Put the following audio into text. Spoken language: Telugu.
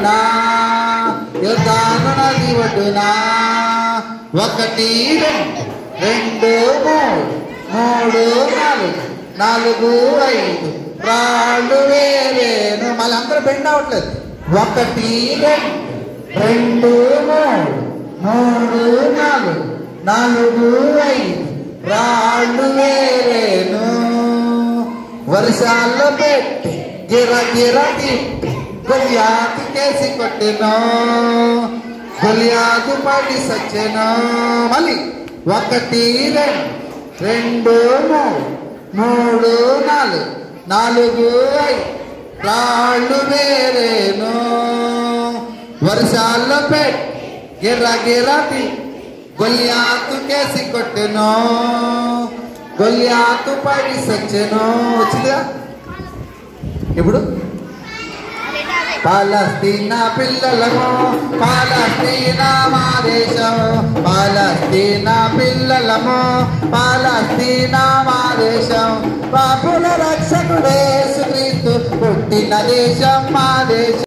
నా యుద్ధాను నది ఒడ్డునా ఒకటి రెండు రెండు మూడు మూడు నాలుగు నాలుగు ఐదు రాళ్ళు వేరేను మళ్ళీ అందరూ బెండ్ అవ్వట్లేదు ఒకటి రెండు రెండు మూడు మూడు నాలుగు నాలుగు ఐదు రాళ్ళు వేరేను వర్షాల్లో పెట్టి గిర గిర తిప్పి గొలియాతు కేసి కొట్టెను గొలియాతు పడి సచ్చెను మళ్ళీ ఒకటి రెండు రెండు మూడు మూడు నాలుగు నాలుగు ఐదు రాళ్ళు వేరేను వర్షాల్లో పెట్టి గిర్ర గిర్ర తిప్పి గొలియాతు కేసి కొట్టెను గొలియాతు పడి సచ్చెను వచ్చిందిగా ఇప్పుడు పాలస్తీనా పిల్లలము పాలస్తీనా మా దేశం పాలస్తీనా పిల్లలము పాలస్తీనా మా దేశం పాపుల రక్షకుడే సుక్రీస్తు పుట్టిన దేశం మా దేశం